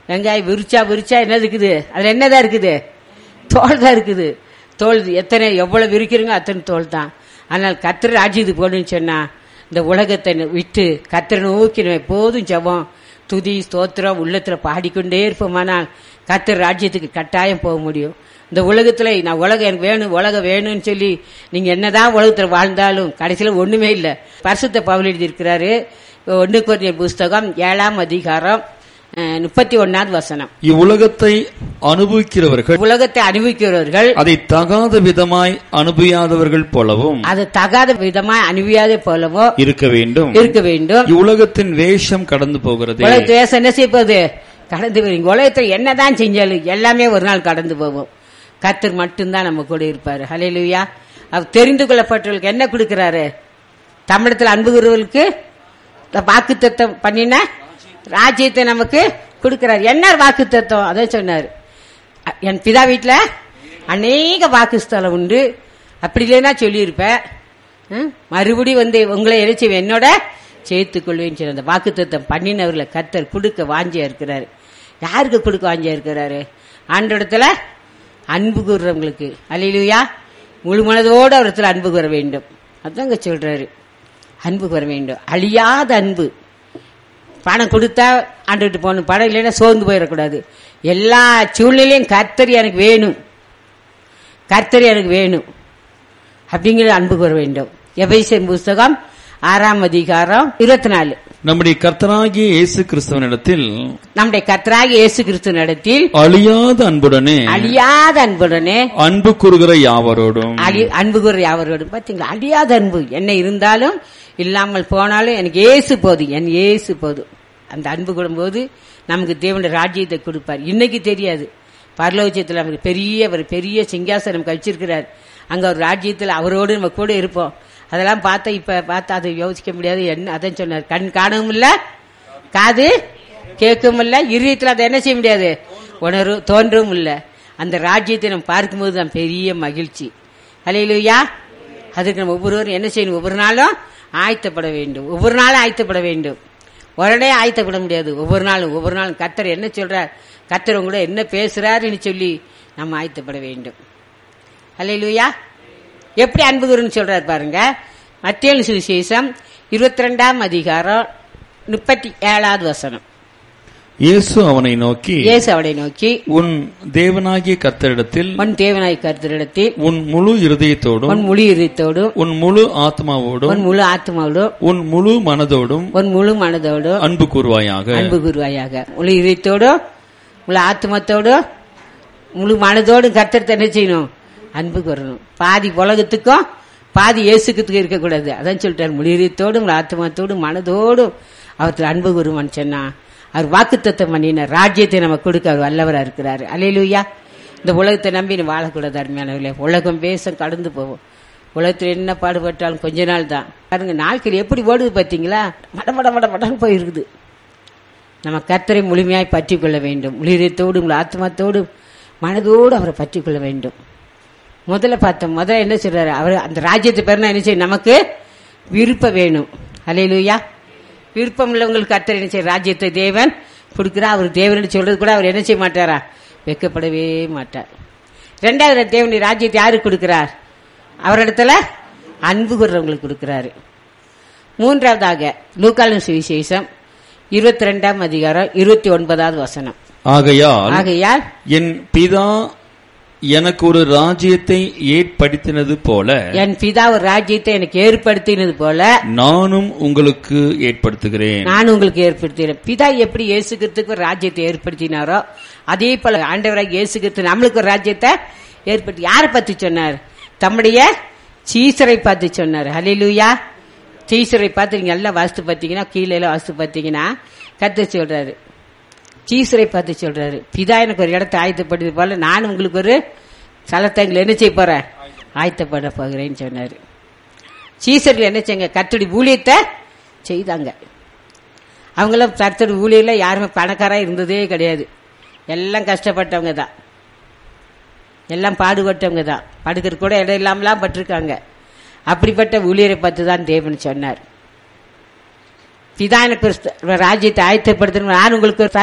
வெங்காயம் விரிச்சா விரிச்சா என்ன இருக்குது அதுல என்னதான் இருக்குது தோல் தான் இருக்குது தோல் எத்தனை எவ்வளவு விரிக்கிறீங்க அத்தனை தோல் தான் ஆனால் கத்திர ராஜ்யத்துக்கு போகணும்னு சொன்னா இந்த உலகத்தை விட்டு கத்திர நோக்கி நம்ம எப்போதும் ஜெபம் துதி ஸ்தோத்திரம் உள்ளத்துல பாடிக்கொண்டே இருப்போமானால் கத்திர ராஜ்யத்துக்கு கட்டாயம் போக முடியும் இந்த உலகத்துல நான் உலகம் எனக்கு வேணும் உலகம் வேணும்னு சொல்லி நீங்க என்னதான் உலகத்துல வாழ்ந்தாலும் கடைசியில ஒண்ணுமே இல்ல பரிசுத்த பவுல் எழுதி இருக்கிறாரு ஒன்னு கொரிய புஸ்தகம் ஏழாம் அதிகாரம் அஹ், முப்பத்தி ஒன்னாவது வசனம் இவ்வுலகத்தை அனுபவிக்கிறவர்கள் உலகத்தை அனுபவிக்கிறவர்கள் அதை தகாத விதமாய் அனுபவியாதவர்கள் போலவும் அது தகாத விதமா அனுபவியாத போலவோ இருக்க வேண்டும் இருக்க வேண்டும் இவ்வுலகத்தின் வேஷம் கடந்து போகிறது உலகத்து தேசம் என்ன செய்வது கடந்து போறீங்க உலகத்துல என்னதான் செஞ்சாலும் எல்லாமே ஒரு நாள் கடந்து போகும் கத்தர் மட்டும்தான் நம்ம கூட இருப்பாரு ஹalleluya அவர் தெரிந்து கொள்ளப்பட்டவர்களுக்கு என்ன கொடுக்கிறாரு தமிழத்துல அன்புகிறவர்களுக்கு வாக்கு தத்தம் பண்ணின ராஜ்யத்தை நமக்கு கொடுக்கிறார் என்ன வாக்கு தத்தம் அதான் சொன்னார் அ- என் பிதா வீட்டுல அநேக வாக்குஸ்தலம் உண்டு அப்படி இல்லைன்னா சொல்லியிருப்பேன் ம்? மறுபடியும் வந்து உங்களை இறைச்சி என்னோட சேர்த்துக் கொள்வேன்னு சொல்லி அந்த வாக்கு தத்தம் பண்ணினவர்களை கத்தர் கொடுக்க வாஞ்சியா இருக்கிறாரு யாருக்கு கொடுக்க வாஞ்சியா இருக்கிறாரு ஆண்டோடத்துல அன்பு கூறுறவங்களுக்கு அல்லையிலுயா முழு மனதோடு அவரத்தில் அன்பு கூற வேண்டும் அதாங்க சொல்றாரு அன்பு கூற வேண்டும் அழியாத அன்பு பணம் கொடுத்தா ஆண்டுகிட்டு போகணும் பணம் இல்லைன்னா சோர்ந்து போயிடக்கூடாது எல்லா சூழ்நிலையும் கர்த்தர் எனக்கு வேணும் கர்த்தர் எனக்கு வேணும் அப்படிங்கிற அன்பு கூற வேண்டும் எபேசியர் புஸ்தகம் ஆறாம் அதிகாரம் இருபத்தி நாலு நம்முடைய கர்த்தராகிய இயேசு கிறிஸ்துவனிடத்தில் நம்முடைய கர்த்தராகிய இயேசு கிறிஸ்து நடத்தில் அழியாத அன்புடனே அழியாத அன்புடனே அன்பு கூறுகிற யாவரோடும் அழி- அன்பு கூற யாவரோடும் பாத்தீங்களா அழியாத அன்பு என்ன இருந்தாலும் இல்லாமல் போனாலும் எனக்கு ஏசு போதும் என் ஏசு போதும் அந்த அன்பு கூடும்போது நமக்கு தேவனுடைய ராஜ்யத்தை கொடுப்பார் இன்னைக்கு தெரியாது பரலோச்சத்தில் நமக்கு பெரிய ஒரு பெரிய சிங்காசனம் கழிச்சிருக்கிறார் அங்க ஒரு ராஜ்யத்தில் அவரோடு நம்ம கூட இருப்போம் அதெல்லாம் பார்த்தா இப்ப பார்த்தா அதை யோசிக்க முடியாது என்ன அதான் சொன்னார் கண் காணவும் இல்ல காது கேட்கவும் இல்ல இருதயத்தில் அதை என்ன செய்ய முடியாது உணர்வு தோன்றவும் இல்ல அந்த ராஜ்யத்தை நம்ம பார்க்கும்போது தான் பெரிய மகிழ்ச்சி அலையிலுயா அதுக்கு நம்ம ஒவ்வொருவரும் என்ன செய்யணும் ஒவ்வொரு நாளும் ஆயத்தப்பட வேண்டும் ஒவ்வொரு நாளும் ஆயத்தப்பட வேண்டும் உடனே ஆயத்தப்பட முடியாது ஒவ்வொரு நாளும் ஒவ்வொரு நாளும் கத்தர் என்ன சொல்றார் கத்தர் உங்க கூட என்ன பேசுறாருன்னு சொல்லி நம்ம ஆயத்தப்பட வேண்டும் அல்லையிலுயா எப்படி அன்புகுருன்னு சொல்றாரு பாருங்க மத்திய சுவிசேஷம் இருபத்தி ரெண்டாம் அதிகாரம் முப்பத்தி ஏழாவது வசனம் இயேசு அவனை நோக்கி இயேசு அவனை நோக்கி உன் தேவனாகிய கர்த்தரிடத்தில் உன் தேவனாய் கருத்திடத்தில் உன் முழு இருதயத்தோடும் உன் முழு இதயத்தோடும் உன் முழு ஆத்மாவோடும் உன் முழு ஆத்மாவோடும் உன் முழு மனதோடும் உன் முழு மனதோடும் அன்பு கூறுவாயாக அன்பு கூறுவாயாக முழு இதயத்தோடும் முழு ஆத்மத்தோடும் முழு மனதோடும் கர்த்தர் என்ன செய்யணும் அன்பு கூறணும் பாதி உலகத்துக்கும் பாதி இயேசுக்கு இருக்கக்கூடாது அதான் சொல்லிட்டார் முழு இதயத்தோடும் முழு ஆத்மத்தோடும் மனதோடும் அவர்கள் அன்பு கூறுவான்னு சொன்னா அவர் வாக்குத்தத்தம் பண்ணினார் ராஜ்யத்தை நம்ம கொடுக்க அவர் வல்லவரா இருக்கிறாரு அலையிலுயா இந்த உலகத்தை நம்பி நீ வாழக்கூடாது அருமையானவர்களே உலகம் பேசம் கடந்து போவோம் உலகத்தில் என்ன பாடுபட்டாலும் கொஞ்ச நாள் தான் பாருங்க நாட்கள் எப்படி ஓடுது பார்த்தீங்களா மட மட மட மடன்னு போயிருக்குது நம்ம கர்த்தரை முழுமையாய் பற்றி கொள்ள வேண்டும் முளிரத்தோடு உங்கள் ஆத்மாத்தோடு மனதோடு அவரை பற்றி கொள்ள வேண்டும் முதல்ல பார்த்தோம் முதல்ல என்ன சொல்றாரு அவர் அந்த ராஜ்யத்தை பேர்னா என்ன செய்யும் நமக்கு விருப்பம் வேணும் அலையிலுயா விருப்பம் உள்ளவங்களுக்கு கர்த்தர் என்ன செய்ய ராஜ்யத்தை தேவன் கொடுக்குறா அவர் தேவன் சொல்றது கூட அவர் என்ன செய்ய மாட்டாரா வெக்கப்படவே மாட்டார் ரெண்டாவது தேவனுடைய ராஜ்யத்தை யாருக்கு கொடுக்கிறார் அவரிடத்துல அன்பு கூறுறவங்களுக்கு கொடுக்கிறாரு மூன்றாவதாக லூக்காலின் சுவிசேஷம் இருபத்தி ரெண்டாம் அதிகாரம் இருபத்தி ஒன்பதாவது வசனம் ஆகையால் ஆகையால் என் பிதா எனக்கு ஒரு ராஜ்யத்தை ஏற்படுத்தினது போல என் பிதா ஒரு ராஜ்யத்தை எனக்கு ஏற்படுத்தினது போல நானும் உங்களுக்கு ஏற்படுத்துகிறேன் நான் உங்களுக்கு ஏற்படுத்தினேன் பிதா எப்படி இயேசுக்கிறதுக்கு ஒரு ராஜ்யத்தை ஏற்படுத்தினாரோ அதே போல ஆண்டவராக இயேசுக்கிறது நம்மளுக்கு ஒரு ராஜ்யத்தை ஏற்படுத்தி யாரை பத்தி சொன்னார் தம்முடைய சீசரை பார்த்து சொன்னார் ஹலிலூயா சீசரை பார்த்து நீங்க எல்லாம் வாஸ்து பார்த்தீங்கன்னா கீழே எல்லாம் வாஸ்து பார்த்தீங்கன்னா கத்து சொல்றாரு சீசரை பார்த்து சொல்றாரு பிதா எனக்கு ஒரு இடத்தை ஆயத்தப்படுது போல நான் உங்களுக்கு ஒரு சலத்தங்களை என்ன செய்ய போறேன் ஆயத்தப்பட போகிறேன்னு சொன்னாரு சீசர்கள் என்ன செய்யுங்க கத்தடி ஊழியத்தை செய்தாங்க அவங்களாம் கர்த்தர் ஊழியில் யாருமே பணக்காரா இருந்ததே கிடையாது எல்லாம் கஷ்டப்பட்டவங்க தான் எல்லாம் பாடுபட்டவங்க தான் படுக்கிற கூட இடம் இல்லாமலாம் பட்டிருக்காங்க அப்படிப்பட்ட ஊழியரை பார்த்து தான் தேவன் சொன்னார் பிதா எனக்கு ஒரு ராஜ்யத்தை ஆயத்தப்படுத்தணும் நான் உங்களுக்கு ஒரு